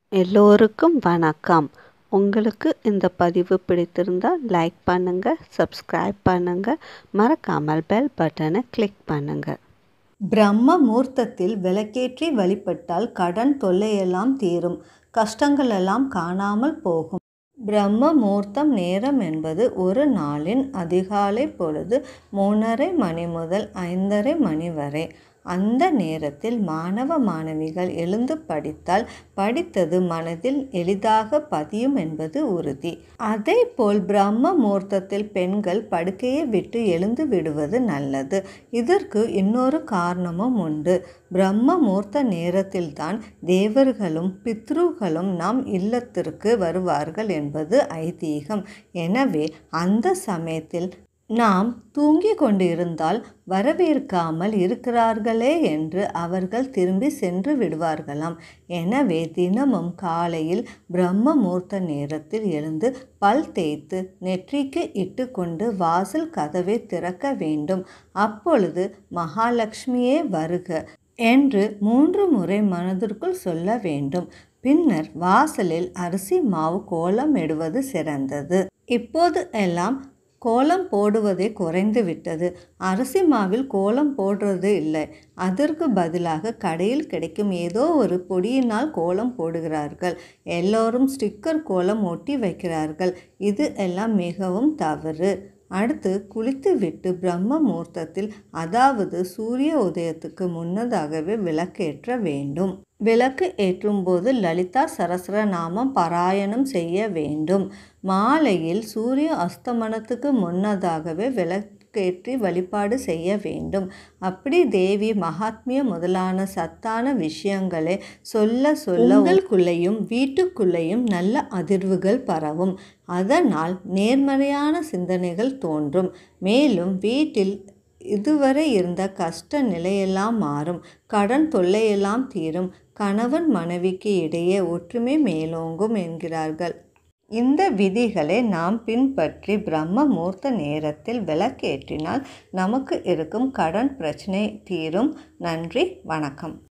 எல்லோருக்கும் வணக்கம் உங்களுக்கு இந்த பதிவு பிடித்திருந்தால் லைக் பண்ணுங்கள் சப்ஸ்கிரைப் பண்ணுங்கள் மறக்காமல் பெல் பட்டனை கிளிக் பண்ணுங்கள் பிரம்ம முகூர்த்தத்தில் விளக்கேற்றி வழிபட்டால் கடன் தொல்லையெல்லாம் தீரும் கஷ்டங்களெல்லாம் காணாமல் போகும் பிரம்ம முகூர்த்தம் நேரம் என்பது ஒரு நாளின் அதிகாலை பொழுது மூணரை மணி முதல் ஐந்தரை மணி வரை அந்த நேரத்தில் மாணவ மாணவிகள் எழுந்து படித்தால் படித்தது மனதில் எளிதாக பதியும் என்பது உறுதி அதே போல் பிரம்ம முகூர்த்தத்தில் பெண்கள் படுக்கையை விட்டு எழுந்து விடுவது நல்லது இதற்கு இன்னொரு காரணமும் உண்டு பிரம்ம முகூர்த்த நேரத்தில்தான் தேவர்களும் பித்ருகளும் நம் இல்லத்திற்கு வருவார்கள் என்பது ஐதீகம் எனவே அந்த சமயத்தில் நாம் தூங்கி கொண்டிருந்தால் வரவேற்காமல் இருக்கிறார்களே என்று அவர்கள் திரும்பி சென்று விடுவார்களாம் எனவே தினமும் காலையில் பிரம்ம முகூர்த்த நேரத்தில் எழுந்து பல் தேய்த்து நெற்றிக்கு இட்டு கொண்டு வாசல் கதவை திறக்க வேண்டும் அப்பொழுது மகாலட்சுமியே வருக என்று மூன்று முறை மனதிற்குள் சொல்ல வேண்டும் பின்னர் வாசலில் அரிசி மாவு கோலம் இடுவது சிறந்தது இப்போது எல்லாம் கோலம் போடுவதே குறைந்து விட்டது அரிசி மாவில் கோலம் போடுறது இல்லை அதற்கு பதிலாக கடையில் கிடைக்கும் ஏதோ ஒரு பொடியினால் கோலம் போடுகிறார்கள் எல்லோரும் ஸ்டிக்கர் கோலம் ஒட்டி வைக்கிறார்கள் இது எல்லாம் மிகவும் தவறு அடுத்து குளித்துவிட்டு பிரம்ம முகூர்த்தத்தில் அதாவது சூரிய உதயத்துக்கு முன்னதாகவே விளக்கேற்ற வேண்டும் விளக்கு ஏற்றும்போது லலிதா சரஸ்வர நாமம் பாராயணம் செய்ய வேண்டும் மாலையில் சூரிய அஸ்தமனத்துக்கு முன்னதாகவே விளக்கேற்றி வழிபாடு செய்ய வேண்டும் அப்படி தேவி மகாத்மிய முதலான சத்தான விஷயங்களை சொல்ல சொல்ல உங்களுக்குள்ளேயும் வீட்டுக்குள்ளேயும் நல்ல அதிர்வுகள் பரவும் அதனால் நேர்மறையான சிந்தனைகள் தோன்றும் மேலும் வீட்டில் இதுவரை இருந்த கஷ்ட நிலையெல்லாம் மாறும் கடன் தொல்லையெல்லாம் தீரும் கணவன் மனைவிக்கு இடையே ஒற்றுமை மேலோங்கும் என்கிறார்கள் இந்த விதிகளை நாம் பின்பற்றி பிரம்ம முகூர்த்த நேரத்தில் விளக்கேற்றினால் நமக்கு இருக்கும் கடன் பிரச்சனை தீரும் நன்றி வணக்கம்